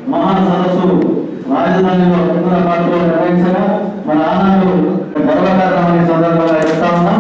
మహా సదస్సు రాజధానిలో హైదరాబాద్లో నిర్వహించగా మన ఆనాడు గర్వకారణమైన సందర్భంగా చెప్తా ఉన్నాం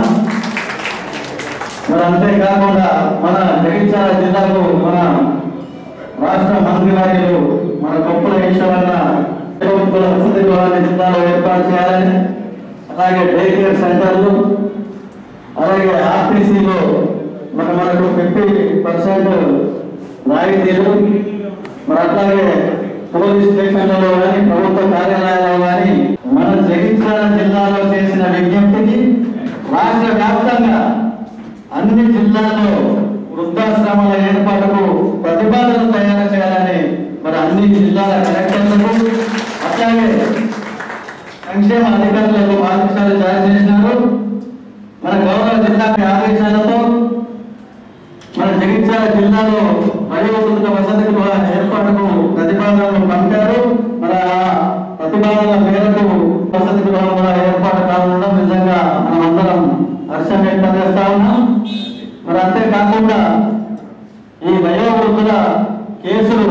మరి అంతేకాకుండా మన జగిత్యాల జిల్లాకు మన రాష్ట్ర మంత్రివర్యులు మన కొప్పుల ఈశ్వరన్న ప్రభుత్వ వసతి గృహాన్ని జిల్లాలో ఏర్పాటు చేయాలని అలాగే డే కేర్ సెంటర్లు అలాగే ఆర్టీసీలో మన మనకు ఫిఫ్టీ పర్సెంట్ రాయితీలు మరి అట్లాగే పోలీస్ స్టేషన్లలో కానీ ప్రభుత్వ కార్యాలయాల్లో కానీ మన జగిత్యాల జిల్లాలో చేసిన విజ్ఞప్తికి రాష్ట్ర వ్యాప్తంగా అన్ని జిల్లాల్లో వృద్ధాశ్రమాల ఏర్పాటుకు ప్రతిపాదన తయారు చేయాలని మరి అన్ని జిల్లాల కలెక్టర్లకు అట్లాగే సంక్షేమ అధికారులకు ఆదేశాలు జారీ చేసినారు మన గౌరవ జిల్లా ఆదేశాలతో మన జగిత్యాల జిల్లాలో వయోవృద్ధుల వసతి గృహ ఏర్పాటుకు ప్రతిపాదనలు పంపారు మరి ఆ ప్రతిపాదనల మేరకు వసతి గృహం కూడా ఏర్పాటు కానుండడం నిజంగా మనం అందరం హర్షం వ్యక్తం చేస్తా ఉన్నాం మరి అంతేకాకుండా ఈ వయోవృద్ధుల కేసులు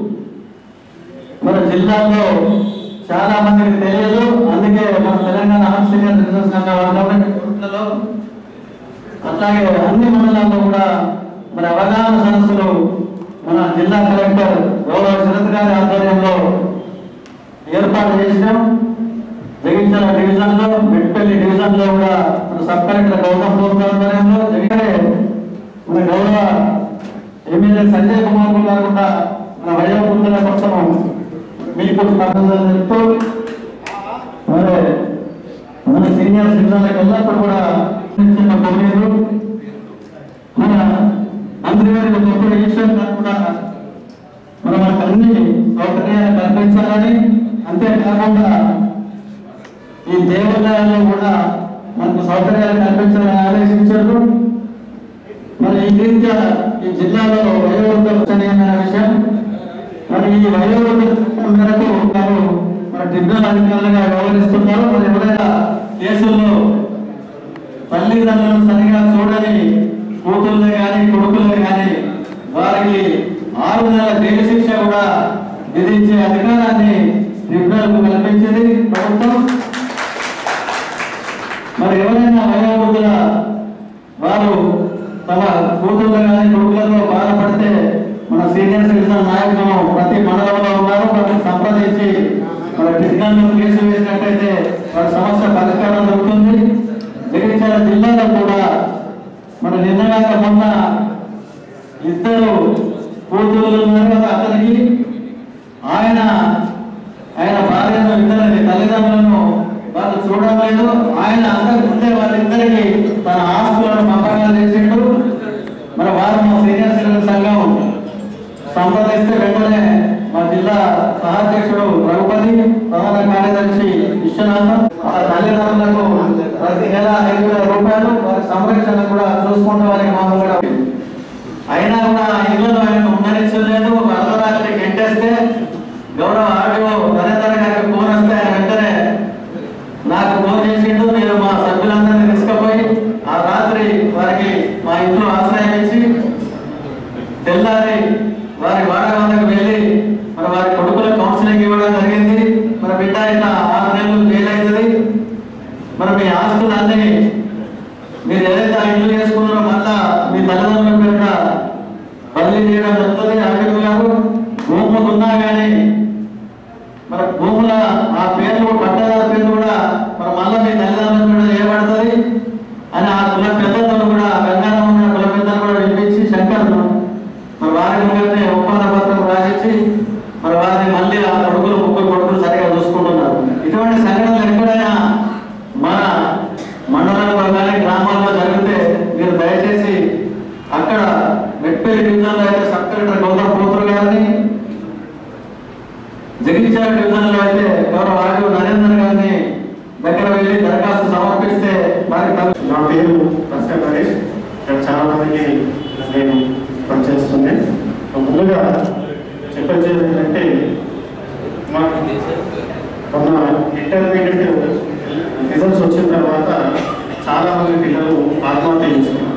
మన జిల్లాలో చాలా మందికి తెలియదు అందుకే మన తెలంగాణ ఆర్ట్స్ సీనియర్ బిజినెస్ సంఘాలలో అట్లాగే అన్ని మండలాల్లో కూడా మరి అవగాహన సదస్సులు మన జిల్లా కలెక్టర్ గౌరవ శరత్ గారి ఆధ్వర్యంలో ఏర్పాటు చేసినాం జగిత్యాల డివిజన్ లో మెట్పల్లి డివిజన్ లో కూడా మన సబ్ కలెక్టర్ గౌతమ్ గౌతమ్ ఆధ్వర్యంలో జగిత్యాల మన గౌరవ ఎమ్మెల్యే సంజయ్ కుమార్ గారు కూడా మన వయోవృద్ధుల కోసం మీకు స్పందన చెప్తూ మరి మన సీనియర్ సిటిజన్లకు ఎల్లప్పుడు కూడా చిన్న పోలీసులు మన మంత్రి గారి గొప్ప ఈశ్వర్ గారు కూడా మన మనకు అన్ని సౌకర్యాలు కల్పించాలని అంతేకాకుండా ఈ దేవాలయాల్లో కూడా మనకు సౌకర్యాలు కల్పించాలని ఆదేశించారు మరి ఈ రీత్యా ఈ జిల్లాలో వయోవృద్ధ చర్యమైన విషయం మరి ఈ వయోవృద్ధ చట్టం మేరకు వారు మన ట్రిబ్యునల్ అధికారులుగా వ్యవహరిస్తున్నారు మరి ఎవరైనా కేసుల్లో తల్లిదండ్రులను సరిగా చూడని కూతుళ్ళే కానీ కొడుకులే కానీ వారికి ఆరు నెలల జైలు శిక్ష కూడా విధించే అధికారాన్ని ట్రిబ్యునల్ కల్పించింది ప్రభుత్వం మరి ఎవరైనా వయోవృద్ధుల వారు తమ కూతుళ్ళు కానీ కొడుకులతో బాధపడితే మన సీనియర్ సిటిజన్ నాయకులు ప్రతి మండలంలో ఉన్నారు వారిని సంప్రదించి మన ట్రిబ్యునల్ కేసు వేసినట్టయితే వారి సమస్య పరిష్కారం దొరుకుతుంది జగిత్యాల జిల్లాలో కూడా మన నిన్నగాక మొన్న ఇద్దరు కూతుళ్ళు ఉన్నారు కదా అతనికి ఆయన ఆయన భార్యను ఇద్దరిని తల్లిదండ్రులను వాళ్ళు చూడడం లేదు ఆయన అందరికి ముందే వాళ్ళిద్దరికి తన ఆస్తులను పంపకాలు చేసిండు మరి వారు మా సీనియర్ సిటిజన్ సంఘం సంప్రదిస్తే వెంటనే మా జిల్లా సహాధ్యక్షుడు రఘుపతి ప్రధాన కార్యదర్శి విశ్వనాథం వాళ్ళ తల్లిదండ్రులకు ప్రతి నెల ఐదు వేల రూపాయలు వారి సంరక్షణ కూడా చూసుకుంటే వారికి మాకు కూడా అయినా కూడా ఆ ఇల్లులో ఆయన ఉండనిచ్చలేదు అర్ధరాత్రి గెంటేస్తే గౌరవ ఆడియో నరేందర్ గారికి ఫోన్ వస్తే ఆయన వెంటనే నాకు ఫోన్ చేసిండు నేను మా సభ్యులందరినీ తీసుకుపోయి ఆ రాత్రి వారికి మా ఇంట్లో ఆశ్రయం ఇచ్చి తెల్లారి వారి వాడ వద్దకు వెళ్ళి మరి వారి కొడుకులకు కౌన్సిలింగ్ ఇవ్వడం జరిగింది మరి బిడ్డ ఇట్లా ఆరు నెలలు జైలు అవుతుంది మరి మీ ఆస్తులన్నీ మీరు ఏదైతే ఆ ఇల్లు చేసుకున్నారో మళ్ళా మీ తల్లిదండ్రుల పేరున బదిలీ చేయడం జరుగుతుంది ఆర్డీఓ గారు భూములు ఉన్నా కానీ మరి భూముల ఆ పేర్లు పట్టదారు పేర్లు కూడా మరి మళ్ళీ మీ తల్లిదండ్రుల పేరు చేయబడుతుంది అని ఆ కుల పెద్దలను కూడా గంగారం ఉన్న కుల పెద్దలు కూడా పిలిపించి శంకర్ను మరి వారి ముంగటే ఒప్పంద పత్రం రాసిచ్చి మరి వారిని మళ్ళీ ఆ కొడుకులు ముగ్గురు కొడుకులు సరిగా చూసుకుంటున్నారు ఇటువంటి సంఘటనలు ఎక్కడైనా మన మండలంలో కానీ గ్రామాల్లో జరిగితే మీరు దయచేసి అక్కడ మెట్పల్లి డివిజన్లో అయితే సబ్ కలెక్టర్ గౌతమ్ కూతురు గారిని జగిత్యాల డివిజన్లో అయితే గౌరవ ఆర్డీఓ నరేందర్ గారిని దగ్గర వెళ్ళి దరఖాస్తు సమర్పిస్తే వారికి తగు- నా పేరు ప్రసన్న నరేష్ ఇక్కడ చాలా మందికి నేను పనిచేస్తుంది ముందుగా చెప్పేది ఏంటంటే మా మొన్న ఇంటర్మీడియట్ రిజల్ట్స్ వచ్చిన తర్వాత చాలా మంది పిల్లలు ఆత్మహత్య చేసుకున్నారు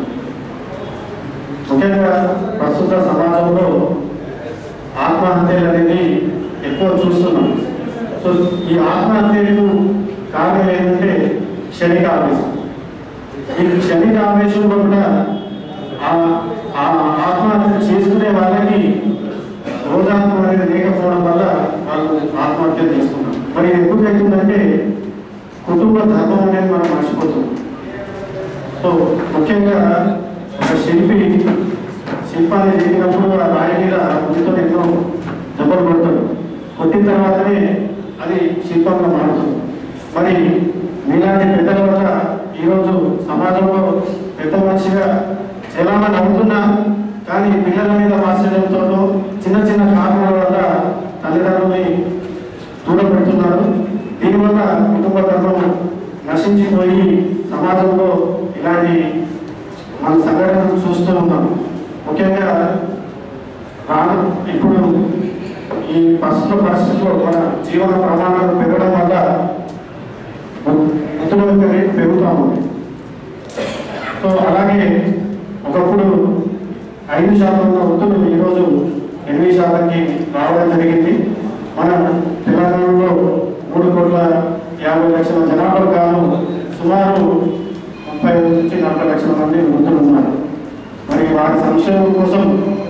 ముఖ్యంగా ప్రస్తుత సమాజంలో ఆత్మహత్యలు అనేది చూస్తున్నాం సో ఈ ఆత్మహత్యకు కారణం ఏంటంటే క్షణిక ఆవేశం ఈ క్షణిక ఆవేశంలో కూడా ఆ ఆ ఆత్మహత్య చేసుకునే వాళ్ళకి రోజాత్మ అనేది లేకపోవడం వల్ల వాళ్ళు ఆత్మహత్య చేసుకున్నారు మరి ఇది ఎందుకు అవుతుందంటే కుటుంబ ధర్మం అనేది మనం మర్చిపోతున్నాం సో ముఖ్యంగా ఒక శిల్పి శిల్పాన్ని చేసినప్పుడు ఆ రాయి మీద ముందుతో ఎన్నో దెబ్బలు కొడతాడు కొట్టిన తర్వాతనే అది శిల్పంగా మారుతుంది మరి మీలాంటి పెద్దల వల్ల ఈరోజు సమాజంలో పెద్ద మనిషిగా చలామణి అవుతున్నా కానీ పిల్లల మీద వాత్సల్యంతో చిన్న చిన్న కారణాల వల్ల తల్లిదండ్రుల్ని దూరం పెడుతున్నారు దీనివల్ల కుటుంబ ధర్మం నశించిపోయి సమాజంలో ఇలాంటి మన సంఘటనలు చూస్తూ ఉన్నాం ముఖ్యంగా రాను ఇప్పుడు ఈ ప్రస్తుత పరిస్థితుల్లో మన జీవన ప్రమాణాలు పెరగడం వల్ల మృతుల యొక్క రేటు పెరుగుతూ ఉంది సో అలాగే ఒకప్పుడు ఐదు శాతం ఉన్న వృత్తులు ఈరోజు ఎనిమిది శాతంకి రావడం జరిగింది మన తెలంగాణలో మూడు కోట్ల యాభై లక్షల జనాభా కాను సుమారు ముప్పై నుంచి నలభై లక్షల మంది వృద్ధులు ఉన్నారు మరి వారి సంక్షేమం కోసం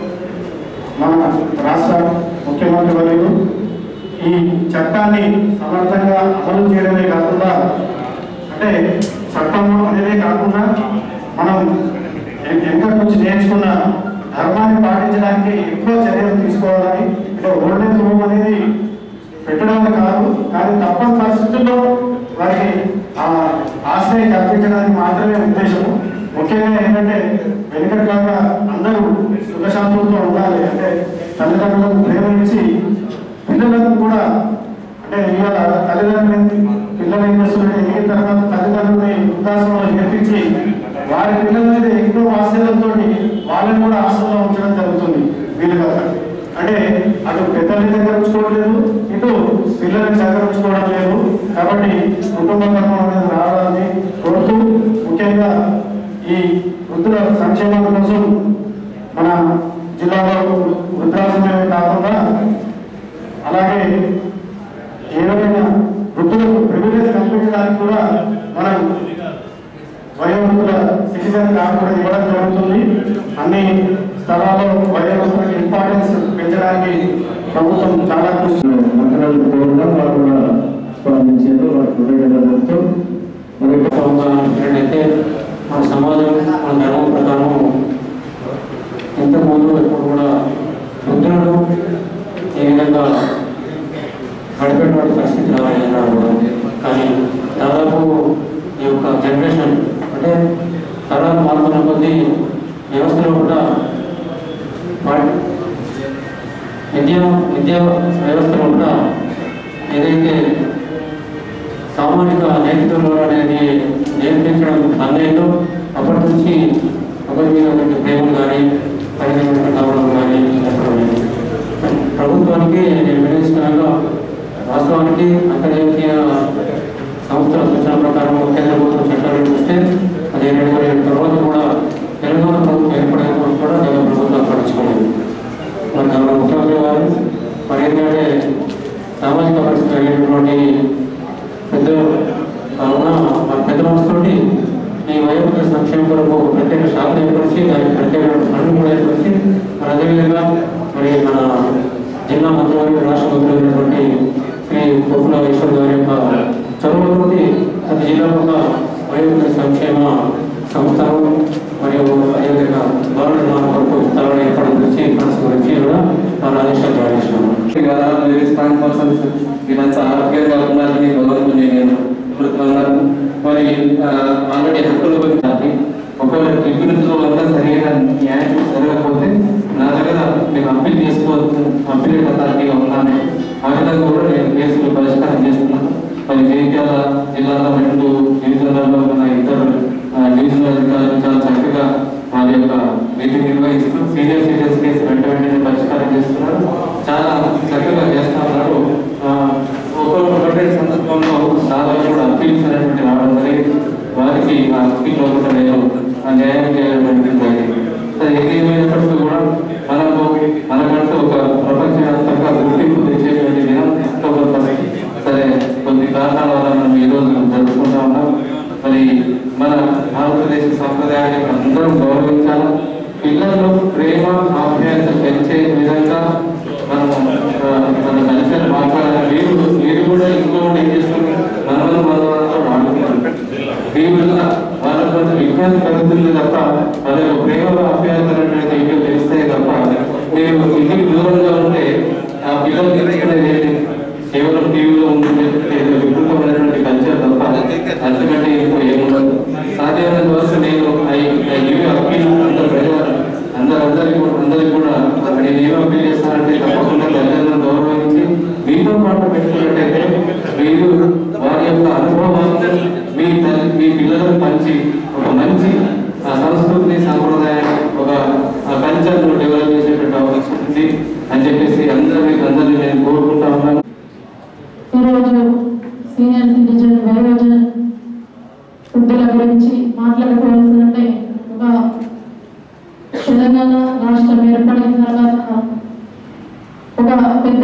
మన రాష్ట్ర ముఖ్యమంత్రి వర్యులు ఈ చట్టాన్ని సమర్థంగా అమలు చేయడమే కాకుండా అంటే చట్టం అనేదే కాకుండా మనం ఎ- వెనకటి నుంచి నేర్చుకున్న ధర్మాన్ని పాటించడానికి ఎక్కువ చర్యలు తీసుకోవాలని అంటే ఓల్డేజ్ హోమ్ అనేది పెట్టడం కాదు కానీ తప్పని పరిస్థితుల్లో వారికి ఆ ఆశ్రయం కల్పించడానికి మాత్రమే ఉద్దేశం ముఖ్యంగా ఏంటంటే వెనుకట్లాగా అందరూ సుఖశాంతులతో ఉండాలి అంటే తల్లిదండ్రులకు ప్రేమించి పిల్లలకు కూడా అంటే ఇవాళ తల్లిదండ్రులు పిల్లలు ఏం చేస్తున్నారంటే ఎదిగిన తర్వాత తల్లిదండ్రులని వృద్ధాశ్రమంలో చేర్పించి వారి పిల్లల మీద ఎక్కువ వాత్సల్యంతో వాళ్ళని కూడా ఆశ్రమంలో ఉంచడం జరుగుతుంది వీలుగా అంటే అటు పెద్దల్ని దగ్గర ఉంచుకోవడం లేదు ఇటు పిల్లల్ని దగ్గర ఉంచుకోవడం లేదు కాబట్టి కుటుంబ ధర్మం అనేది రావాలని కోరుతూ ముఖ్యంగా ఈ వృద్ధుల సంక్షేమం కోసం మన జిల్లాలో వృద్ధాశ్రమమే కాకుండా అలాగే ఏవైనా వృద్ధులకు ప్రివిలేజ్ కల్పించడానికి కూడా మనం వయోవృద్ధుల సిటిజన్ కార్డు కూడా ఇవ్వడం జరుగుతుంది అన్ని స్థలాల్లో వయోవృద్ధులకు ఇంపార్టెన్స్ పెంచడానికి ప్రభుత్వం చాలా కృషి మంత్రాలు కోరడం వారు కూడా స్పందించారు వారి కృతజ్ఞతలతో మరి అయితే మన సమాజం మన ధర్మం ప్రకారం ఇంతకుముందు ఇప్పుడు కూడా వృద్ధులను ఏ విధంగా గడిపేటువంటి పరిస్థితి రావాలన్నారు కూడా కానీ దాదాపు ఈ యొక్క జనరేషన్ అంటే తరాలు మారుతున్న కొద్దీ వ్యవస్థలో కూడా వాటి విద్యా విద్యా వ్యవస్థలో కూడా ఏదైతే సామాజిక నైతికలు అనేది నేర్పించడం అన్నయ్యలో అప్పటి నుంచి ఒకరి మీద ఒకరికి ప్రేమలు కానీ పరిగణన కావడం కానీ చెప్పడం లేదు. ప్రభుత్వానికి నేను వినియోగంగా వాస్తవానికి అంతర్జాతీయ సంస్థల సూచన ప్రకారం కేంద్ర ప్రభుత్వం చట్టాలు చూస్తే అది రెండు వేల ఏడు తర్వాత కూడా తెలంగాణ ప్రభుత్వం ఏర్పడిన తర్వాత కూడా నేను ప్రభుత్వం పట్టించుకోలేదు మన గౌరవ ముఖ్యమంత్రి గారు మరి ఏంటంటే సామాజిక పరిస్థితి అయినటువంటి పెద్ద కావున ఆ పెద్ద మనసుతోటి ఈ వయోవృద్ధ సంక్షేమ కొరకు ఒక ప్రత్యేక శాఖ ఏర్పరిచి దానికి ప్రత్యేక ఫండ్ కూడా ఏర్పరిచి మరి అదేవిధంగా మరి మన జిల్లా మంత్రివర్గ రాష్ట్ర మంత్రి అయినటువంటి శ్రీ కొప్పుల ఈశ్వర్ గారి యొక్క చొరవతోటి ప్రతి జిల్లాలో ఒక వయోవృద్ధ సంక్షేమ సంస్థలు మరియు అదేవిధంగా భవన నిర్మాణం కొరకు స్థలాలు ఏర్పాటు గురించి ఫండ్స్ గురించి కూడా వారు ఆదేశాలు జారీ చేసినాము కదా మీరు స్థానిక పర్సన్స్ వీళ్ళంతా ఆరోగ్యంగా ఉండాలని భగవంతుని నేను కోరుతున్నాను మరి ఆల్రెడీ హక్కుల గురించి ఒకవేళ ట్రిబ్యునల్స్లో అంతా సరైన న్యాయం జరగకపోతే నా దగ్గర మీకు అప్పీల్ చేసుకోవచ్చు అప్పీల్ అథారిటీగా ఉన్నాను ఆ విధంగా కూడా నేను కేసులు పరిష్కారం చేస్తున్నాను మరి జగిత్యాల జిల్లాలో రెండు డివిజన్లలో ఉన్న ఇద్దరు ఆ, డివిజనల్ అధికారులు చాలా చక్కగా వారి యొక్క విధి నిర్వహిస్తూ సీనియర్ సిటిజన్స్ కేసు వెంట వెంటనే పరిష్కారం చేస్తున్నారు చాలా చక్కగా చేస్తా ఉన్నారు ఆ, ఒక్కొక్క ఒకటి సందర్భంలో దాదాపు కూడా అప్పీల్స్ అనేటువంటి రావడం జరిగింది వారికి ఆ అప్పీల్ కూడా నేను ఆ న్యాయం చేయడం జరిగింది అది ఏది ఏమైనప్పటికీ కూడా మనకు మనకంటూ ఒక ప్రపంచవ్యాప్తంగా గుర్తింపు తెచ్చేటువంటి దినం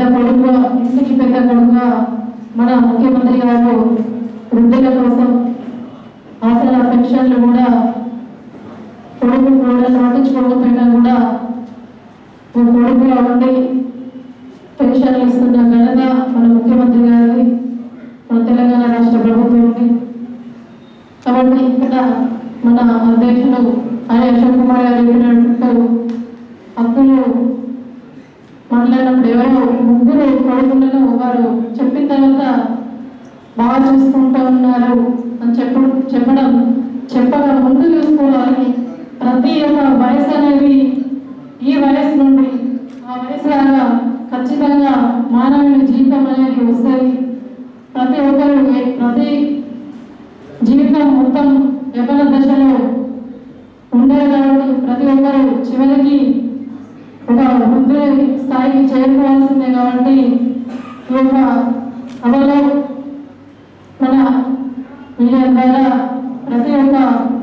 కొడుకు ఇంటికి పెద్ద కొడుకుగా మన ముఖ్యమంత్రి గారు వృద్ధుల కోసం ఆసరా పెన్షన్లు కూడా కొడుకు కూడా పట్టించుకోకపోయినా కూడా ఒక కొడుకుగా ఉండి పెన్షన్లు ఇస్తున్న ఘనత మన ముఖ్యమంత్రి గారి మన తెలంగాణ రాష్ట్ర ప్రభుత్వానికి కాబట్టి ఇక్కడ మన అధ్యక్షులు ఆయన అశోక్ కుమార్ గారు చెప్పినట్టు హక్కులు మాట్లాడినప్పుడు ఎవరో ముగ్గురు కొడుకులను వారు చెప్పిన తర్వాత బాగా చూసుకుంటూ ఉన్నారు అని చెప్ప చెప్పడం చెప్పగా ముందు చూసుకోవాలి ప్రతి ఒక్క వయసు అనేది ఈ వయసు నుండి ఆ వయసు లాగా ఖచ్చితంగా మానవుని జీవితం అనేది వస్తుంది ప్రతి ఒక్కరు ఏ- ప్రతి జీవితం మొత్తం యవన దశలో ఉండేది కాబట్టి ప్రతి ఒక్కరు చివరికి ఒక వృద్ధుడి స్థాయికి చేరుకోవాల్సిందే కాబట్టి ఈ యొక్క సభలో మన మీడియా ద్వారా ప్రతి ఒక్క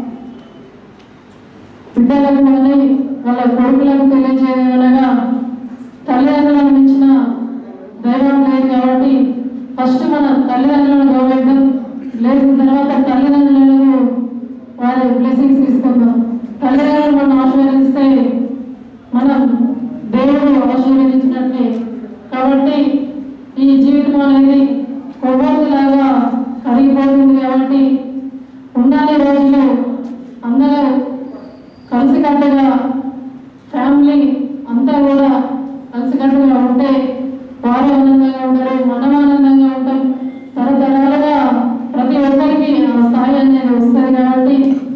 బిడ్డలకు కానీ వాళ్ళ కొడుకులకు తెలియజేయగలగా తల్లిదండ్రులను మించిన దైవం లేదు కాబట్టి ఫస్ట్ మన తల్లిదండ్రులను గౌరవిద్దాం లేచిన తర్వాత తల్లిదండ్రులను వారి బ్లెస్సింగ్స్ తీసుకుందాం తల్లిదండ్రులు మనం ఆశీర్వదిస్తే మనం దేవుడు ఆశీర్వదించినట్లే కాబట్టి ఈ జీవితం అనేది కొవ్వొత్తులాగా కరిగిపోతుంది కాబట్టి ఉండాలి రోజులు అందరూ కలిసికట్టుగా ఫ్యామిలీ అంతా కూడా కలిసికట్టుగా ఉంటే వారు ఆనందంగా ఉంటారు మనం ఆనందంగా ఉంటాం తరతరాలుగా ప్రతి ఒక్కరికి ఆ స్థాయి అనేది వస్తుంది కాబట్టి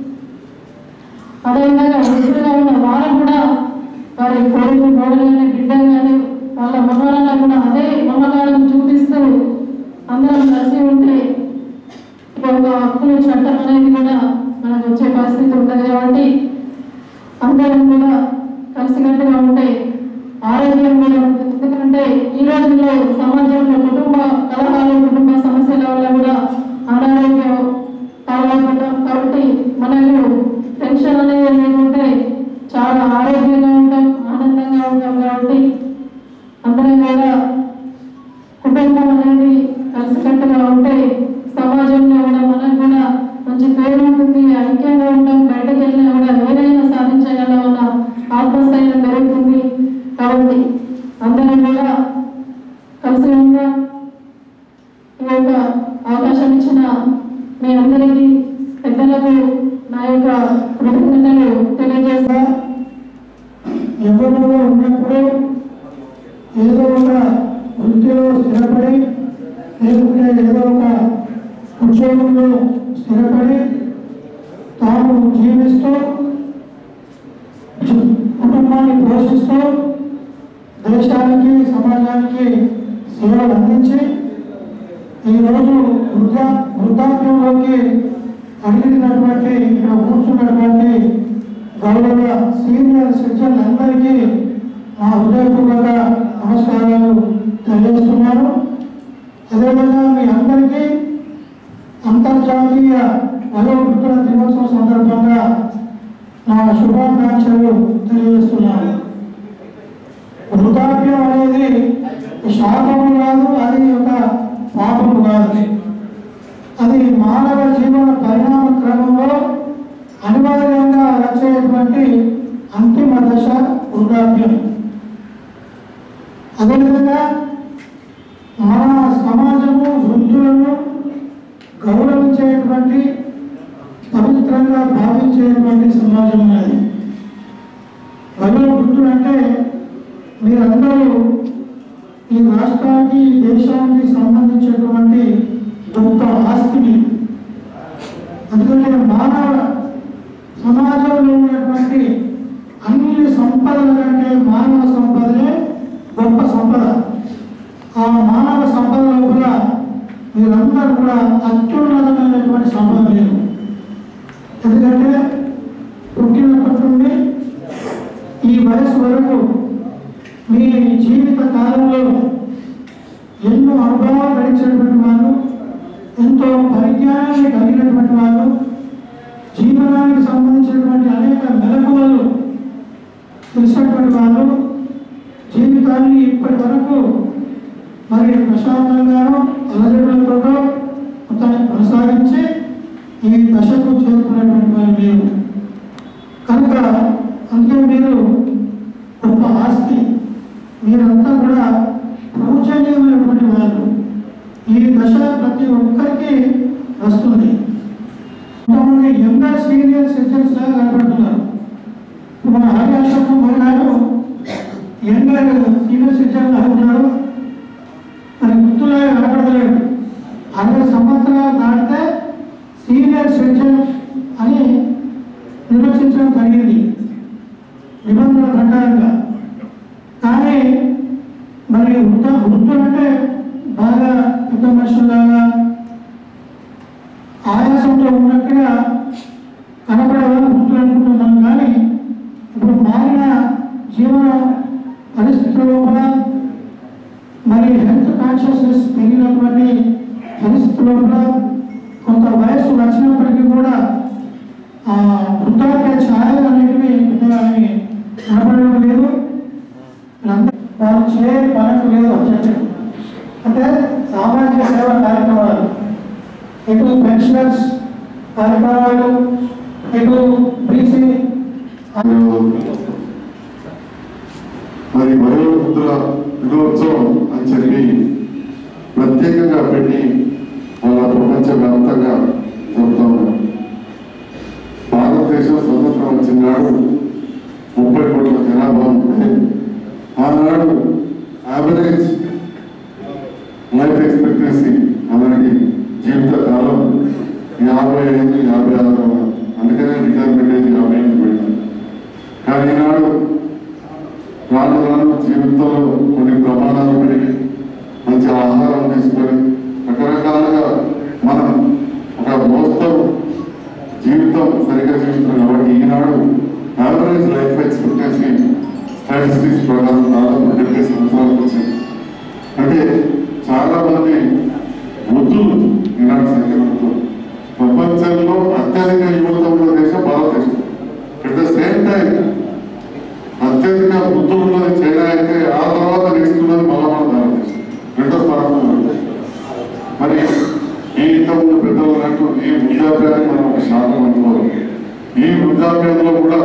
అదేవిధంగా వృద్ధులుగా ఉన్న వారు కూడా వారి కొడుకు కోడలు కానీ బిడ్డ కానీ వాళ్ళ మనవరాలను కూడా అదే మమకారం చూపిస్తూ అందరం కలిసి ఉంటే ఒక హక్కుల చట్టం అనేది కూడా మనకు వచ్చే పరిస్థితి ఉంటుంది కాబట్టి అందరం కూడా కలిసికట్టుగా ఉంటే ఆరోగ్యం కూడా ఉంటుంది. ఎందుకంటే ఈ రోజుల్లో సమాజంలో కుటుంబ కలహాలు కుటుంబ సమస్యల వల్ల కూడా అనారోగ్యం పాల్గొంటాం కాబట్టి మనకు టెన్షన్ అనేది లేకుంటే చాలా ఆరోగ్యంగా ఉంటాం ఆనందంగా ఉంటాం కాబట్టి అందరం కూడా కుటుంబం అనేది కలిసికట్టుగా ఉంటే సమాజంలో కూడా మనకు కూడా మంచి పేరు ఉంటుంది ఐక్యంగా ఉంటాం బయటకు వెళ్ళినా కూడా ఏదైనా సాధించగలం అన్న ఆత్మస్థైర్యం పెరుగుతుంది కాబట్టి అందరం కూడా కలిసి ఉందాం ఈ యొక్క అవకాశం ఇచ్చిన మీ అందరికీ పెద్దలకు నా యొక్క కృతజ్ఞతలు తెలియజేస్తా ఎవరిలో ఉన్నప్పుడు ఏదో ఒక వృత్తిలో స్థిరపడి లేకుంటే ఏదో ఒక ఉద్యోగంలో స్థిరపడి తాము జీవిస్తూ జీ- కుటుంబాన్ని పోషిస్తూ దేశానికి సమాజానికి సేవలు అందించి ఈరోజు వృద్ధా వృద్ధాప్యంలోకి అడిగినటువంటి ఇక్కడ కూర్చున్నటువంటి గౌరవ సీనియర్ సిటిజన్లందరికీ నా హృదయపూర్వక నమస్కారాలు తెలియజేస్తున్నాను అదేవిధంగా మీ అందరికీ అంతర్జాతీయ వయోవృద్ధుల దినోత్సవం సందర్భంగా నా శుభాకాంక్షలు తెలియజేస్తున్నాను వృద్ధాప్యం అనేది శాపము కాదు అది ఒక పాపము కాదు అది మానవ జీవన పరిణామ క్రమంలో అనివార్యంగా వచ్చేటువంటి అంతిమ దశ వృద్ధాప్యం అదేవిధంగా మన సమాజము వృద్ధులను గౌరవించేటువంటి పవిత్రంగా భావించేటువంటి సమాజం అది వయోవృద్ధులు అంటే మీరందరూ ఈ రాష్ట్రానికి ఈ దేశానికి సంబంధించినటువంటి గొప్ప ఆస్తిని ఎందుకంటే మానవ సమాజంలో ఉన్నటువంటి అన్ని సంపదల కంటే మానవ సంపదనే గొప్ప సంపద ఆ మానవ సంపద లోపల మీరందరూ కూడా అత్యున్నతమైనటువంటి సంపద మీరు ఎందుకంటే పుట్టినప్పటి నుండి ఈ వయసు వరకు మీ జీవిత కాలంలో ఎన్నో అనుభవాలు గడిచినటువంటి వాళ్ళు ఎంతో పరిజ్ఞానాన్ని కలిగినటువంటి వాళ్ళు జీవనానికి సంబంధించినటువంటి అనేక మెలకువలు తెలిసినటువంటి వాళ్ళు జీవితాన్ని ఇప్పటి వరకు మరి ప్రశాంతంగాను అలజడులతో మొత్తాన్ని కొనసాగించి ఈ దశకు చేరుకున్నటువంటి వారు మీరు కనుక అందుకే మీరు గొప్ప ఆస్తి మీరంతా కూడా పూజనీయమైనటువంటి వాళ్ళు ఈ దశ ప్రతి ఒక్కరికి వస్తుంది కొంతమంది యంగర్ సీనియర్ సిటిజన్స్ లాగా కనబడుతున్నారు ఇప్పుడు మన ఆర్యాశ్రమం మహిళలు యంగర్ సీనియర్ సిటిజన్ లాగా ఉన్నారు మరి గుర్తులాగా కనపడలేడు అరవై సంవత్సరాలు దాటితే సీనియర్ సిటిజన్ అని నిర్వచించడం జరిగింది నిబంధనల ప్రకారంగా కానీ మరి వృద్ధ వృద్ధులు అంటే బాగా పెద్ద మనుషుల్లాగా ఆయాసంతో ఉన్నట్టుగా కనపడే వాళ్ళు వృద్ధులు అనుకుంటున్నాం కానీ ఇప్పుడు మారిన జీవన పరిస్థితుల లోపల మరి హెల్త్ కాన్షియస్నెస్ పెరిగినటువంటి పరిస్థితుల లోపల కొంత వయస్సు వచ్చినప్పటికీ కూడా ఆ వృద్ధాప్య ఛాయలు అనేటివి పెద్దగా ఏమీ కనపడడం లేదు వీళ్ళందరూ వాళ్ళు చేయని పనికి లేదు అని చెప్పారు అంటే సామాజిక సేవ కార్యక్రమాలు ఇటు పెన్షనర్స్ కార్యక్రమాలు ఇటు బీసీ మరి వయోవృద్ధుల దినోత్సవం అని చెప్పి ప్రత్యేకంగా పెట్టి వాళ్ళ ప్రపంచ వ్యాప్తంగా చెబుతా ఉన్నారు భారతదేశం స్వతంత్రం వచ్చిన నాడు ముప్పై కోట్ల జనాభా ఉంటే ఆనాడు యావరేజ్ లైఫ్ ఎక్స్పెక్టెన్సీ మనకి జీవిత కాలం యాభై ఐదు యాభై ఆరు ఉన్నారు. అందుకనే రిటైర్మెంట్ ఏజ్ యాభై ఐదు పెట్టారు కానీ ఈనాడు రాను రాను జీవితంలో కొన్ని ప్రమాణాలు పెరిగి మంచి ఆహారం తీసుకొని రకరకాలుగా మనం ఒక మోస్తరు జీవితం సరిగా జీవిస్తున్నాం కాబట్టి ఈనాడు యావరేజ్ లైఫ్ ఎక్స్పెక్టెన్సీ స్టాటిస్టిక్స్ ప్రకారం దాదాపు డెబ్బై సంవత్సరాలకు వచ్చింది అంటే చాలా మంది వృద్ధులు ఈనాడు సంఖ్యలో ప్రపంచంలో అత్యధిక యువత ఉన్న దేశం భారతదేశం అట్ ద సేమ్ టైం అత్యధిక వృద్ధులు ఉన్నది చైనా అయితే ఆ తర్వాత నెక్స్ట్ ఉన్నది మళ్ళా మన భారతదేశం రెండో స్థానంలో ఉంది మరి ఈ ఇంతకుముందు పెద్దలు అన్నట్టు ఈ వృద్ధాప్యాన్ని మనం ఒక శాతం అనుకోవాలి ఈ వృద్ధాప్యంలో కూడా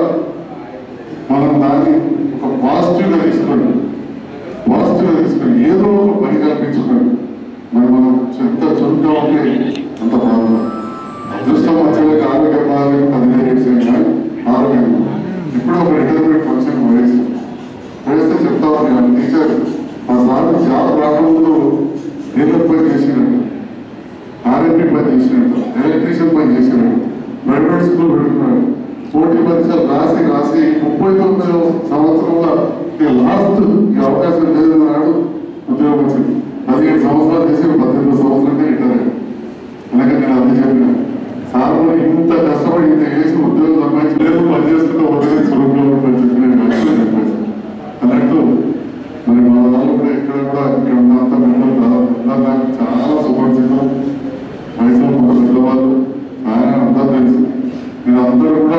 మనం దాన్ని ఒక పాజిటివ్గా తీసుకొని పాజిటివ్గా తీసుకొని ఏదో ఒక పని కల్పించుకొని మరి మనం ఎంత చురుగ్గా ఉంటే అంత బాగుంది అదృష్టం వచ్చేవాళ్ళకి ఆరోగ్యం బాగాలేదు పదిహేను ఏడు కానీ ఆరోగ్యం ఇప్పుడు ఒక రిటైర్మెంట్ ఫంక్షన్ వేసి వేస్తే చెప్తా ఉన్నాను టీచర్ మా సార్ జాబ్ రాకముందు డీలర్ పని చేసినట్టు ఆర్ఎంపీ పని చేసినట్టు ఎలక్ట్రీషియన్ పని చేసినట్టు ప్రైవేట్ స్కూల్ పెట్టుకున్నాడు పోటీ పరీక్షలు రాసి రాసి ముప్పై తొమ్మిది సంవత్సరంలో లాస్ట్ ఈ అవకాశం లేదు నాడు ఉద్యోగం వచ్చింది పదిహేడు సంవత్సరాలు చేసి పద్దెనిమిది సంవత్సరాలకే రిటైర్ అయ్యాడు అందుకని నేను అది చెప్పిన సార్ మరి ఇంత కష్టపడి ఇంత చేసి ఉద్యోగం సంపాదించలేదు పని చేసుకుంటే ఒకటే సులభంగా పని చెప్పిన చెప్పేసి అన్నట్టు మరి మా వాళ్ళు కూడా ఇక్కడ కూడా ఇక్కడ ఉన్నంత మెంబర్ దాదాపు ఉన్నారు నాకు చాలా సుపరిచితం వయసులో కొంత పెద్దవాళ్ళు ఆయన అంతా తెలుసు మీరు అందరూ కూడా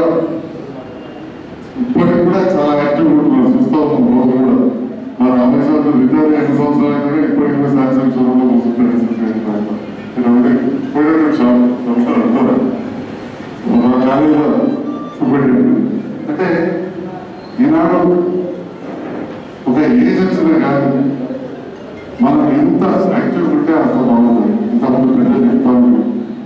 ఇప్పటికి కూడా చాలా యాక్టివ్ ఉంటున్నారు చూస్తూ ఉన్నాం రోజు కూడా మా రామేశ్వరం రిటైర్ ఎన్ని సంవత్సరాలు అయినా కూడా ఇప్పటికి కూడా శాంక్షన్ చూడంలో కూర్చుంటారు పోయినట్టు షాప్ అందరూ మా కాలేజీలో సూపరింటెండెంట్ అంటే ఈనాడు ఒక ఏజెన్సీనే కాదు మనం ఎంత యాక్టివ్ ఉంటే అంత బాగుంటుంది ఇంతకుముందు పెద్దలు చెప్తా ఉన్నాం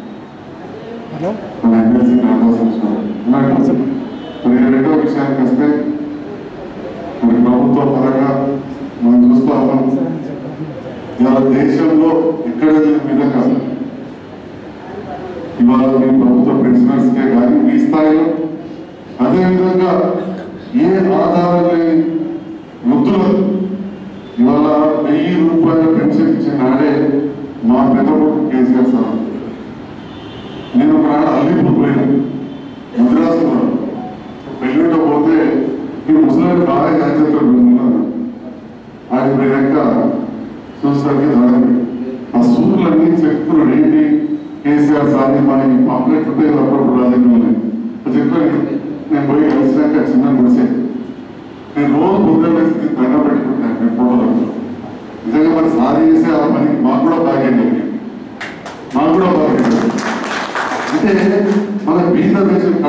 మన ఎమ్మెల్సీ నాకోసం మరి రెండో విషయానికి వస్తే మరి ప్రభుత్వ పరంగా మనం చూస్తా ఉన్నాం ఇవాళ దేశంలో ఎక్కడ లేని విధంగా ఇవాళ మీ ప్రభుత్వ పెన్షనర్స్కే కానీ మీ స్థాయిలో అదేవిధంగా ఏ ఆధారం లేని వృద్ధులు ఇవాళ వెయ్యి రూపాయల పెన్షన్ ఇచ్చిన నాడే మా పెద్ద కొడుకు కేసీఆర్ సార్ నేను ఒక నాడు అల్లిపూర్ పోయాను మద్రాసు పెళ్ళింట పోతే ఈ ముసలి బాగా జాగ్రత్తలు ఉన్నాను ఆయన పోయాక చూస్తానికి దాని ఆ సూర్యులన్నీ చెప్తున్నాడు ఏంటి కేసీఆర్ సార్ మన ఈ పాంప్లెట్ ఉంటే అప్పుడప్పుడు రాజకీయంలో చెప్పాను నేను పోయి కలిసినాక చిన్న గుడిసే నేను రోజు పొద్దున్న వేసి దండం పెట్టుకుంటాను నేను ఫోటోలో నిజంగా మరి సార్ చేసే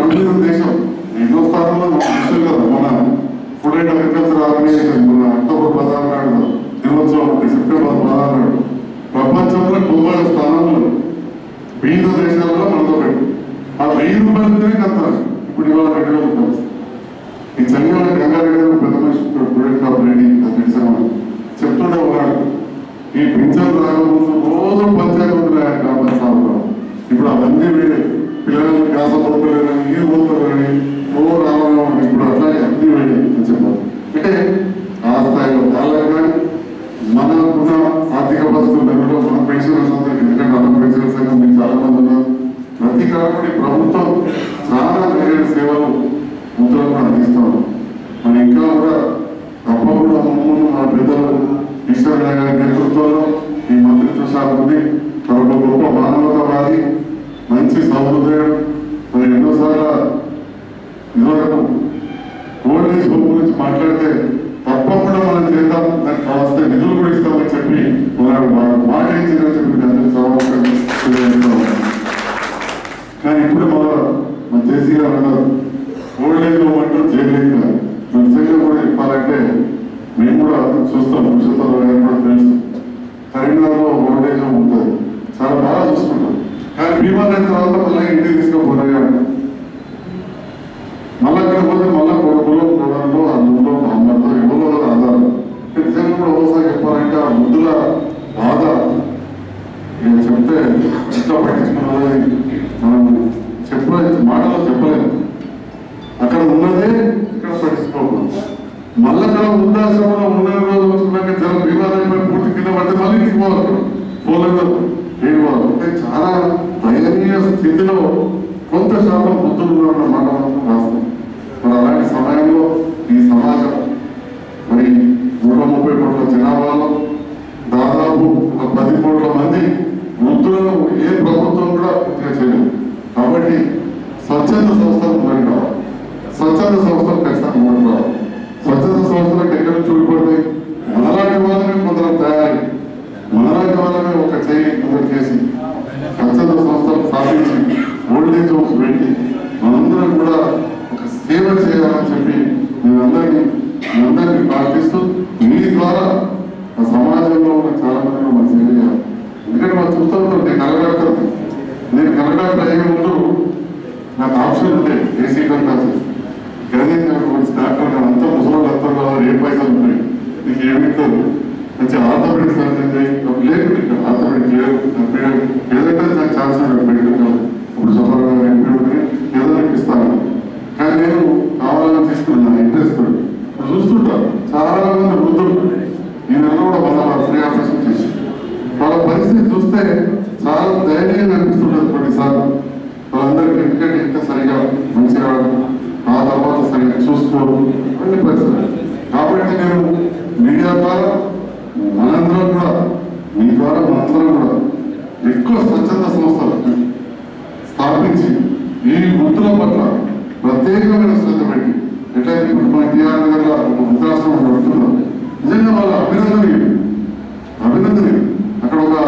కంపెనీ దేశం ఎన్నో స్థానంలో విషయం కదా మన ఫుడ్ అండ్ అగ్రికల్చర్ ఆర్గనైజేషన్ మన అక్టోబర్ పదహారు నాడు దినోత్సవం ఉంది సెప్టెంబర్ పదహారు నాడు ప్రపంచంలో తొంభై స్థానంలో బీద దేశాలలో మనతో పెట్టి ఆ వెయ్యి రూపాయలతోనే కడతారు ఇప్పుడు ఇవాళ రెండు వేల రూపాయలు ఈ చంద్రబాబు గంగారెడ్డి గారు పెద్ద మనిషి స్టూడెంట్ ఆఫ్ రెడ్డి తెలిసాము చెప్తుండే ఉన్నాడు ఈ పింఛన్ రాకముందు రోజు పంచాయతీ ఉంటున్నాయి గ్రామ పంచాయతీలో ఇప్పుడు అవన్నీ వేరే పిల్లలు గ్యాస పోతలేరని నీరు పోతలేరని ఓ రావడం ఇప్పుడు అట్లాగే అన్ని వేడి అని చెప్పారు అంటే ఆ స్థాయిలో వాళ్ళకి కానీ మనకున్న ఆర్థిక పరిస్థితులు నెలలో మన పెన్షనర్స్ అందరికీ ఎందుకంటే అన్న పెన్షనర్ సంఘం మీకు చాలా మంది ఉన్నారు ప్రతి కాబట్టి ప్రభుత్వం చాలా వేరే సేవలు ముద్రలు కూడా అందిస్తాం మరి ఇంకా కూడా తప్పకుండా ముందు మా పెద్దలు ఈశ్వర గారి నేతృత్వంలో ఈ మంత్రిత్వ శాఖ ఉంది మరొక గొప్ప మానవతావాది మంచి సహృదయం మరి ఎన్నోసార్లు ఇదివరకు ఓల్డ్ ఏజ్ హోమ్ గురించి మాట్లాడితే తప్పకుండా మనం చేద్దాం దానికి కావాల్సిన నిధులు కూడా ఇస్తామని చెప్పి ఉన్నాడు మా- మాట ఇచ్చిందని చెప్పి మీకు అందరికీ సమావేశంగా తెలియజేస్తా ఉన్నాను. కానీ ఇప్పుడు మా మన జేసీ గారు అన్నారు ఓల్డ్ ఏజ్ హోమ్ అంటూ చేయలేదు కాదు మరి నిజంగా కూడా చెప్పాలంటే మేము కూడా చూస్తాం భవిష్యత్తులో గారు కూడా తెలుసు కరీంనగర్లో ఓల్డ్ ఏజ్ హోమ్ ఉంటుంది చాలా బాగా చూసుకుంటాం కానీ బీమా అయిన తర్వాత మళ్ళీ ఇంటికి తీసుకుపోతాయి మళ్ళా ఇక్కడ పోతే మళ్ళా కొడుకులో కోడల్లో అల్లులో బామ్మతో ఎవరో ఆధారం నిజంగా కూడా ఒకసారి చెప్పాలంటే ఆ ముద్దుల బాధ నేను చెప్తే ఇంకా పట్టించుకున్నది మనం చెప్పలేదు మాటలో చెప్పలేదు అక్కడ ఉన్నదే ఇక్కడ పట్టించుకోకూడదు మళ్ళీ అక్కడ వృద్ధాశ్రమంలో ఉన్న రోజు వచ్చుకున్నాక జనం వివాదమైన పూర్తి కింద పడితే మళ్ళీ ఇంటికి పోవాలి పోలేదు ఏం పోవాలి అంటే చాలా దయనీయ స్థితిలో కొంత శాతం బుద్ధులు ఉన్న మాట మాత్రం వాస్తవం మరి అలాంటి సమయంలో ఈ సమాజం మరి నూట ముప్పై కోట్ల జనాభాలో దాదాపు ఒక పది కోట్ల మంది వృద్ధులను ఏ ప్రభుత్వం కూడా పూర్తిగా చేయలేదు కాబట్టి స్వచ్ఛంద సంస్థలు మరి కావాలి స్వచ్ఛంద సంస్థలు ఖచ్చితంగా మూడు రావాలి స్వచ్ఛంద సంస్థలకు ఎక్కడ నుంచి చూడబడతాయి మనలాంటి వాళ్ళని కొందరు తయారీ మనలాంటి వాళ్ళని ఒక చేయి కొందరు చేసి స్వచ్ఛంద సంస్థలు స్థాపించి ఓల్డ్ ఏజ్ హోమ్స్ పెట్టి మనందరం కూడా ఒక సేవ చేయాలని చెప్పి మేమందరికీ మేమందరికీ ప్రార్థిస్తూ మీ ద్వారా ఆ సమాజంలో ఉన్న చాలా మంది మన సేవ చేయాలి ఎందుకంటే మనం చూస్తూ ఉంటాం నేను కలగడాక్టర్ నేను కలగడాక్టర్ అయ్యే ముందు నాకు ఆప్షన్ ఉండే ఏసీ కంటే కానీ డాక్టర్ గారు అంతా ముసలి అంతా కావాలి ఏ పైసలు ఉంటాయి నీకు ఏమిస్తారు మంచి ఆర్థోపెడిక్ సర్జన్ చేయి నాకు లేదు ఇక్కడ ఆర్థోపెడిక్ లేదు నాకు పేరు ఏదంటే నాకు ఛాన్స్ ఉంది మెడికల్ కాలేజ్ ఇప్పుడు సుబ్బారావు గారు ఎంపీ ఉంటే ఏదో నాకు ఇస్తాను కానీ నేను కావాలని తీసుకున్నాను ఇంట్రెస్ట్ ఇప్పుడు చూస్తుంటా చాలా మంది వృద్ధులు ఈ నెల కూడా మన ఫ్రీ ఆపరేషన్ చేసి వాళ్ళ పరిస్థితి చూస్తే చాలా దయనీయంగా అనిపిస్తుంటుంది కొన్నిసార్లు వాళ్ళందరికీ ఎందుకంటే ఇంకా సరిగా మంచిగా ఆ తర్వాత సరిగా చూసుకోరు అన్ని పరిస్థితులు కాబట్టి నేను మీడియా ద్వారా మనందరం కూడా మీ ద్వారా మనందరం కూడా ఎక్కువ స్వచ్ఛంద సంస్థలు స్థాపించి ఈ వృత్తుల పట్ల ప్రత్యేకమైన శ్రద్ధ పెట్టి ఎట్లయితే ఇప్పుడు మన టీఆర్ నగర్లో ఒక వృద్ధాశ్రమం నడుస్తున్నాం నిజంగా వాళ్ళ అభినందనీయులు అభినందనీయులు అక్కడ ఒక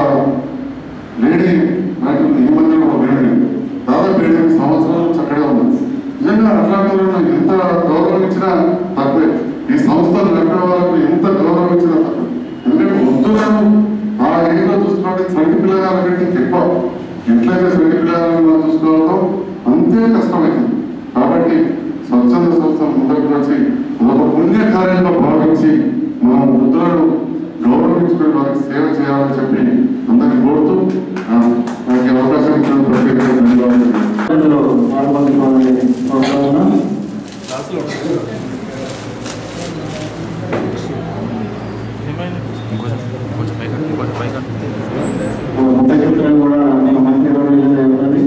లేడీ నాకు ఈ మధ్య ఒక లేడీ దాదాపు ఏడు సంవత్సరాల నుంచి అక్కడే ఉంది నిజంగా అట్లాంటి వాళ్ళని ఎంత గౌరవం ఇచ్చినా తక్కువే ఈ సంస్థలు నడిపే వాళ్ళకు ఎంత గౌరవం ఇచ్చినా తక్కువే ఎందుకంటే వృద్ధులను ఆ ఏజ్లో చూసుకుంటే చంటి పిల్లగాల కంటే ఎక్కువ ఎట్లయితే చంటి పిల్లగాలను మనం చూసుకోవడం అంతే కష్టమవుతుంది కాబట్టి స్వచ్ఛంద సంస్థ ముందుకు వచ్చి ఒక పుణ్య కార్యంలో భావించి మనం వృద్ధులను గౌరవించుకుని వారికి సేవ చేయాలని చెప్పి అందరినీ కోరుతూ ఆ, నాకు ఈ అవకాశం ఇచ్చిన ప్రత్యేకంగా ధన్యవాదాలు అందులో పాల్పంచుకోవాలని కోరుతా ఉన్నాం ముఖ్య చిత్రం కూడా నేను మంచి రోజులు ఉన్నది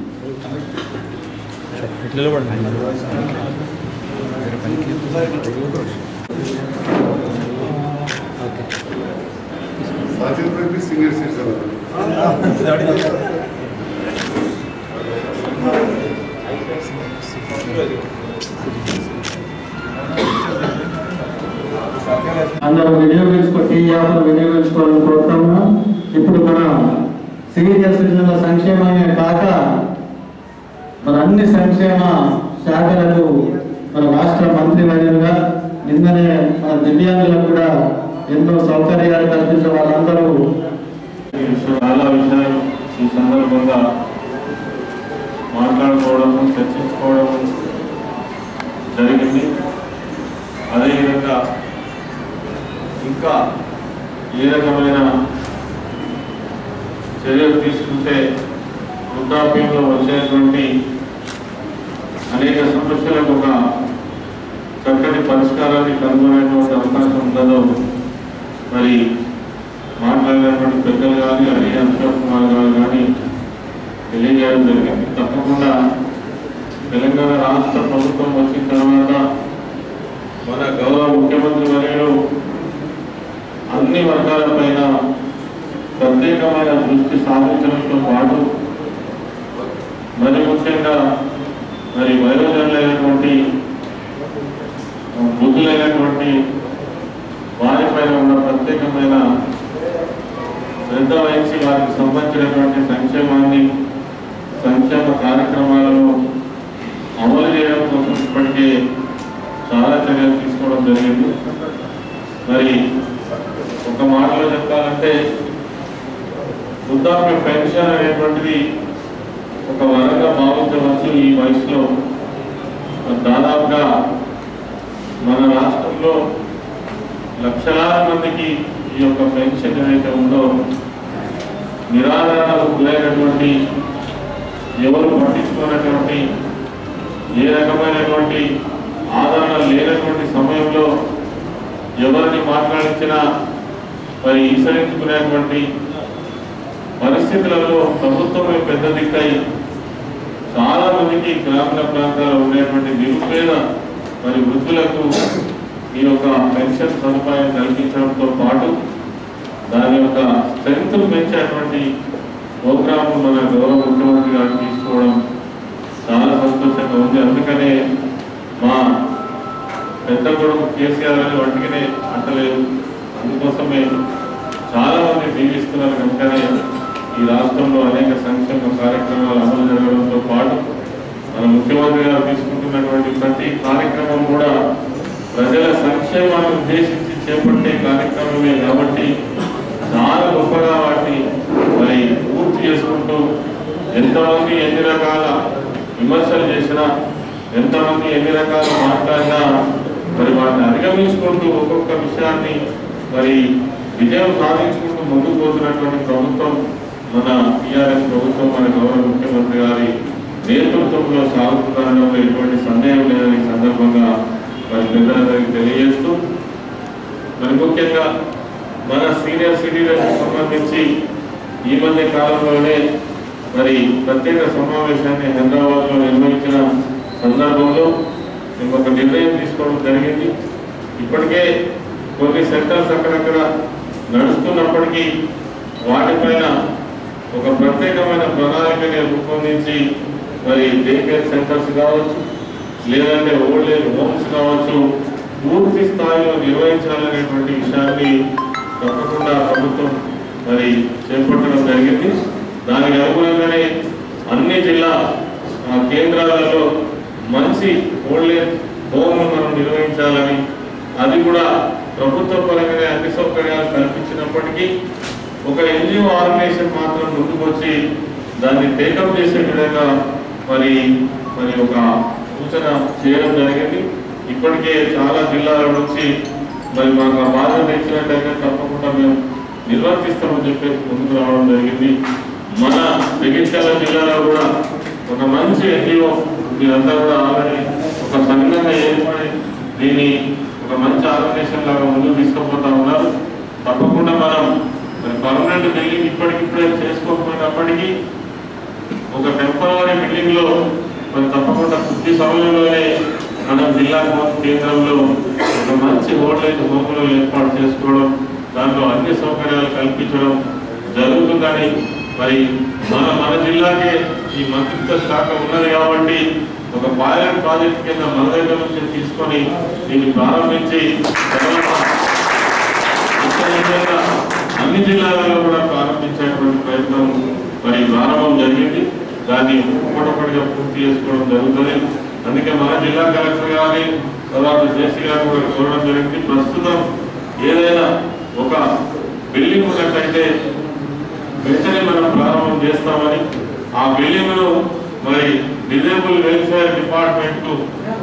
సాజిద్ రెడ్డి సీనియర్ సిటిజన్ అందరూ వినియోగించుకో టీ యాప్ను వినియోగించుకోవాలని కోరుతాము ఇప్పుడు మన సీనియర్ సిటిజన్ల సంక్షేమమే కాక మన అన్ని సంక్షేమ శాఖలకు మన రాష్ట్ర మంత్రి వర్యులుగా నిన్ననే మన దివ్యాంగులకు కూడా ఎన్నో సౌకర్యాలు కల్పించిన వాళ్ళందరూ చాలా విషయాలు ఈ సందర్భంగా మాట్లాడుకోవడము చర్చించుకోవడము జరిగింది అదేవిధంగా ఇంకా ఏ రకమైన చర్యలు తీసుకుంటే వృద్ధాప్యంలో వచ్చేటువంటి అనేక సమస్యలకు ఒక చక్కటి పరిష్కారాన్ని కనుగొనేటువంటి అవకాశం ఉందో మరి మాట్లాడినటువంటి పెద్దలు కానీ అదే అశోక్ కుమార్ గారు కానీ తెలియజేయడం జరిగింది తప్పకుండా తెలంగాణ రాష్ట్ర ప్రభుత్వం వచ్చిన తర్వాత మన గౌరవ ముఖ్యమంత్రి వర్యులు అన్ని వర్గాలపైన ప్రత్యేకమైన దృష్టి సాధించడంతో పాటు మరి ముఖ్యంగా మరి వయోజనులైనటువంటి వృద్ధులైనటువంటి వారిపైన ఉన్న ప్రత్యేకమైన శ్రద్ధ వహించి వారికి సంబంధించినటువంటి సంక్షేమాన్ని సంక్షేమ కార్యక్రమాలను అమలు చేయడం కోసం ఇప్పటికే చాలా చర్యలు తీసుకోవడం జరిగింది మరి ఒక మాటలో చెప్పాలంటే వృద్ధాప్య పెన్షన్ అనేటువంటిది ఒక వరంగా భావించవచ్చు ఈ వయసులో దాదాపుగా మన రాష్ట్రంలో లక్షలాది మందికి ఈ యొక్క పెన్షన్ ఏదైతే ఉందో నిరాధారణకు గురైనటువంటి ఎవరు పట్టించుకున్నటువంటి ఏ రకమైనటువంటి ఆదరణ లేనటువంటి సమయంలో ఎవరిని మాట్లాడించినా మరి ఈసరించుకునేటువంటి పరిస్థితులలో ప్రభుత్వమే పెద్ద దిక్కై చాలా మందికి గ్రామీణ ప్రాంతాల్లో ఉండేటువంటి నిరుపేద మరి వృద్ధులకు ఈ యొక్క పెన్షన్ సదుపాయం కల్పించడంతో పాటు దాని యొక్క స్ట్రెంత్ పెంచేటువంటి ప్రోగ్రామ్ మన గౌరవ ముఖ్యమంత్రి గారు తీసుకోవడం చాలా సంతోషంగా ఉంది అందుకనే మా పెద్ద కొడుకు కేసీఆర్ అని వంటికనే అంటలేదు అందుకోసమే చాలా మంది దీవిస్తున్నారు కనుకనే ఈ రాష్ట్రంలో అనేక సంక్షేమ కార్యక్రమాలు అమలు జరగడంతో పాటు మన ముఖ్యమంత్రి గారు తీసుకుంటున్నటువంటి ప్రతి కార్యక్రమం కూడా ప్రజల సంక్షేమాన్ని ఉద్దేశించి చేపట్టే కార్యక్రమమే కాబట్టి చాలా గొప్పగా వాటిని మరి పూర్తి చేసుకుంటూ ఎంతమంది ఎన్ని రకాల విమర్శలు చేసినా ఎంతమంది ఎన్ని రకాల మాట్లాడినా మరి వాటిని అధిగమించుకుంటూ ఒక్కొక్క విషయాన్ని మరి విజయం సాధించుకుంటూ ముందుకు పోతున్నటువంటి ప్రభుత్వం మన టీఆర్ఎస్ ప్రభుత్వం మన గౌరవ ముఖ్యమంత్రి గారి నేతృత్వంలో సాగుతుందనడంలో ఎటువంటి సందేహం లేదని ఈ సందర్భంగా మరి పెద్దలందరికీ తెలియజేస్తూ మరి ముఖ్యంగా మన సీనియర్ సిటిజన్స్ సంబంధించి ఈ మధ్య కాలంలోనే మరి ప్రత్యేక సమావేశాన్ని హైదరాబాద్ లో నిర్వహించిన సందర్భంలో మేము ఒక నిర్ణయం తీసుకోవడం జరిగింది ఇప్పటికే కొన్ని సెంటర్స్ అక్కడక్కడ నడుస్తున్నప్పటికీ వాటిపైన ఒక ప్రత్యేకమైన ప్రణాళికని రూపొందించి మరి డే కేర్ సెంటర్స్ కావచ్చు లేదంటే ఓల్డ్ ఏజ్ హోమ్స్ కావచ్చు పూర్తి స్థాయిలో నిర్వహించాలనేటువంటి విషయాన్ని తప్పకుండా ప్రభుత్వం మరి చేపట్టడం జరిగింది దానికి అనుగుణంగానే అన్ని జిల్లా ఆ, కేంద్రాలలో మంచి ఓల్డ్ ఏజ్ హోమ్ మనం నిర్వహించాలని అది కూడా ప్రభుత్వ పరంగానే అన్ని సౌకర్యాలు కల్పించినప్పటికీ ఒక ఎన్జిఓ ఆర్గనైజేషన్ మాత్రం ముందుకొచ్చి దాన్ని టేకప్ చేసే విధంగా మరి మరి ఒక సూచన చేయడం జరిగింది ఇప్పటికే చాలా జిల్లాల నుంచి మరి మాకు ఆ బాధ్యత ఇచ్చినట్టయితే తప్పకుండా మేము నిర్వర్తిస్తామని చెప్పేసి ముందుకు రావడం జరిగింది మన జగిత్యాల జిల్లాలో కూడా ఒక మంచి ఎన్జిఓ మీరంతా కూడా ఆల్రెడీ ఒక సంఘంగా ఏర్పడి దీన్ని ఒక మంచి ఆర్గనైజేషన్ లాగా ముందుకు తీసుకుపోతా ఉన్నారు తప్పకుండా మనం మరి పర్మనెంట్ బిల్డింగ్ ఇప్పటికిప్పుడే చేసుకోకపోయినప్పటికీ ఒక టెంపరరీ బిల్డింగ్ లో మరి తప్పకుండా కొద్ది సమయంలోనే మనం జిల్లా హోమ్ కేంద్రంలో ఒక మంచి ఓల్డేజ్ హోమ్లో ఏర్పాటు చేసుకోవడం దాంట్లో అన్ని సౌకర్యాలు కల్పించడం జరుగుతుందని మరి మన మన జిల్లాకే ఈ మంత్రిత్వ శాఖ ఉన్నది కాబట్టి ఒక పైలట్ ప్రాజెక్ట్ కింద మన దగ్గర నుంచి తీసుకొని దీన్ని ప్రారంభించి తర్వాత ముఖ్యంగా అన్ని జిల్లాలలో కూడా ప్రారంభించేటువంటి ప్రయత్నం మరి ప్రారంభం జరిగింది దాన్ని ఒకటొకటిగా పూర్తి చేసుకోవడం జరుగుతుంది అందుకే మన జిల్లా కలెక్టర్ గారి తర్వాత జేసీ గారు కూడా కోరడం జరిగింది ప్రస్తుతం ఏదైనా ఒక బిల్డింగ్ ఉన్నట్టయితే వెంటనే మనం ప్రారంభం చేస్తామని ఆ బిల్డింగ్ను మరి డిజేబుల్ వెల్ఫేర్ డిపార్ట్మెంట్ కు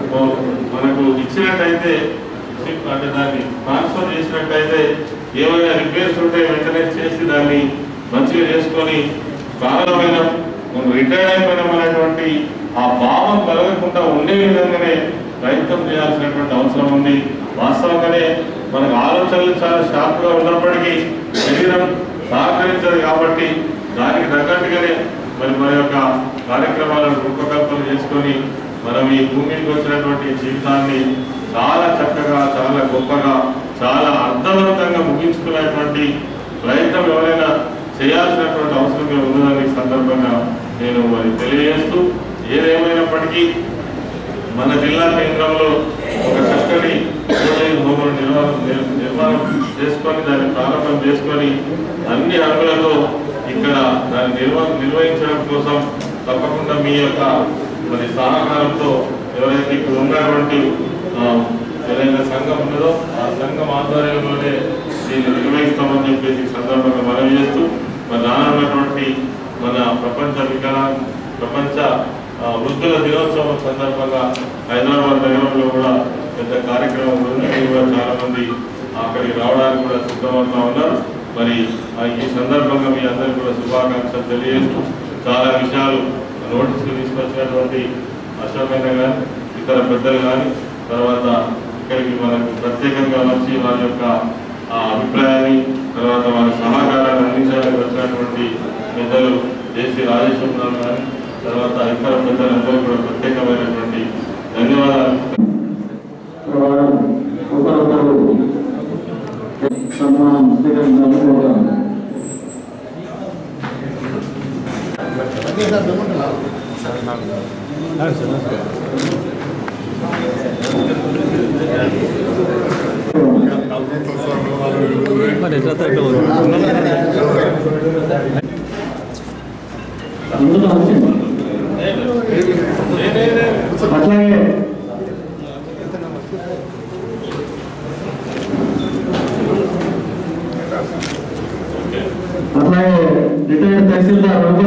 మనకు ఇచ్చినట్టయితే అంటే దాన్ని ట్రాన్స్ఫర్ చేసినట్టయితే ఏమైనా రిపేర్స్ ఉంటే వెంటనే చేసి దాన్ని మంచిగా చేసుకొని ప్రారంభమైన రిటైర్ అయిపోయినాం అనేటువంటి ఆ భావం కలగకుండా ఉండే విధంగానే ప్రయత్నం చేయాల్సినటువంటి అవసరం ఉంది వాస్తవంగానే మనకు ఆలోచనలు చాలా షార్ప్గా ఉన్నప్పటికీ శరీరం సహకరించదు కాబట్టి దానికి తగ్గట్టుగానే మరి మన యొక్క కార్యక్రమాలను రూపకల్పన చేసుకొని మనం ఈ భూమికి వచ్చినటువంటి జీవితాన్ని చాలా చక్కగా చాలా గొప్పగా చాలా అర్థవంతంగా ముగించుకునేటువంటి ప్రయత్నం ఎవరైనా చేయాల్సినటువంటి అవసరం ఉన్నదని ఈ సందర్భంగా నేను మరి తెలియజేస్తూ ఏదేమైనప్పటికీ మన జిల్లా కేంద్రంలో ఒక చక్కటి ఓల్డేజ్ హోమ్ నిర్మాణం నిర్- నిర్మాణం చేసుకొని దాన్ని ప్రారంభం చేసుకొని అన్ని రంగులతో ఇక్కడ దాన్ని నిర్వ నిర్వహించడం కోసం తప్పకుండా మీ యొక్క మరి సహకారంతో ఎవరైతే ఇక్కడ ఉన్నటువంటి ఆ, ఏదైనా సంఘం ఉన్నదో ఆ సంఘం ఆధ్వర్యంలోనే దీన్ని నిర్వహిస్తామని చెప్పేసి ఈ సందర్భంగా మనవి చేస్తూ మరి రానున్నటువంటి మన ప్రపంచ వికలా ప్రపంచ ఆ, వృద్ధుల దినోత్సవం సందర్భంగా హైదరాబాద్ నగరంలో కూడా పెద్ద కార్యక్రమం ఉంది మీరు కూడా చాలా మంది అక్కడికి రావడానికి కూడా సిద్ధమవుతా ఉన్నారు మరి ఆ, ఈ సందర్భంగా మీ అందరికీ కూడా శుభాకాంక్షలు తెలియజేస్తూ చాలా విషయాలు నోటీసులు తీసుకొచ్చినటువంటి అశోకైన కానీ ఇతర పెద్దలు కానీ తర్వాత ఇక్కడికి మనకు ప్రత్యేకంగా వచ్చి వారి యొక్క ఆ అభిప్రాయాన్ని తర్వాత వారి సహకారాన్ని అందించడానికి వచ్చినటువంటి పెద్దలు జేసీ రాజేశ్వరరావు గారు తర్వాత ఇతర పెద్దలందరూ కూడా ప్రత్యేకమైనటువంటి ధన్యవాదాలు ఒకరొకరు సన్మానం స్వీకరించాలని అందులో వచ్చింది అట్లాగే అట్లాగే రిటైర్డ్ తహసీల్దార్ రఘు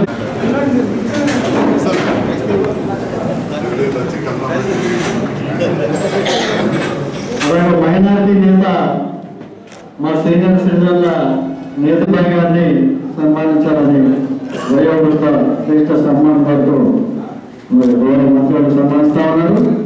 అలాగే మైనారిటీ నేత మా సీనియర్ సిటిజన్ల నేత గారిని సన్మానించాలని వయోవృత్త శ్రేష్ఠ సన్మాన్ గారితో మరి గౌరవ మంత్రులు సన్మానిస్తా ఉన్నారు